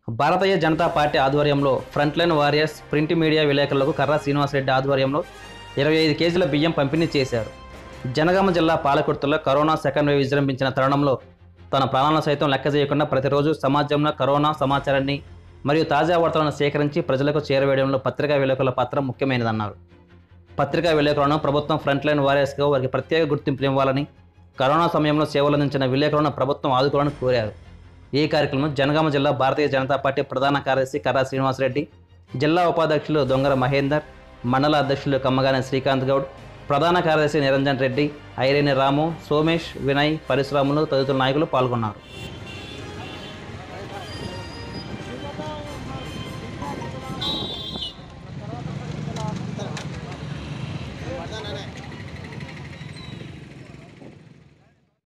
భారతీయ Janata party ఆధ్వర్యంలో frontline warriors print media విలేకరులకు కర్రా శ్రీనివాసరెడ్డి ఆధ్వర్యంలో ఇరవై ఐదు కేజీల బియ్యం పంపిణీ చేశారు జనగామ జిల్లా పాలకుర్తిలో కరోనా సెకండ్ వేవ్ విజృంభించిన తరుణంలో తన ప్రాణాలను సైతం లెక్క చేయకుండా ప్రతిరోజు సమాజంలో కరోనా సమాచారాన్ని మరియు తాజా వార్తలను సేకరించి ప్రజలకు చేరవేయడంలో పత్రికా విలేకరుల పాత్ర ముఖ్యమైనదన్నారు పత్రికా విలేకరులను ప్రభుత్వం ఫ్రంట్లైన్ వారియర్స్గా వారికి ప్రత్యేక గుర్తింపు ఇవ్వాలని కరోనా సమయంలో సేవలందించిన విలేకరులను ప్రభుత్వం ఆదుకోవాలని కోరారు ఈ కార్యక్రమం జనగామ జిల్లా భారతీయ జనతా పార్టీ ప్రధాన కార్యదర్శి కర్రా శ్రీనివాసరెడ్డి జిల్లా ఉపాధ్యక్షులు దొంగర మహేందర్ మండల అధ్యక్షులు కమ్మగాని శ్రీకాంత్ గౌడ్ ప్రధాన కార్యదర్శి నిరంజన్ రెడ్డి ఐరేని రాము సోమేష్ వినయ్ పరిశ్రమలు తదితర నాయకులు పాల్గొన్నారు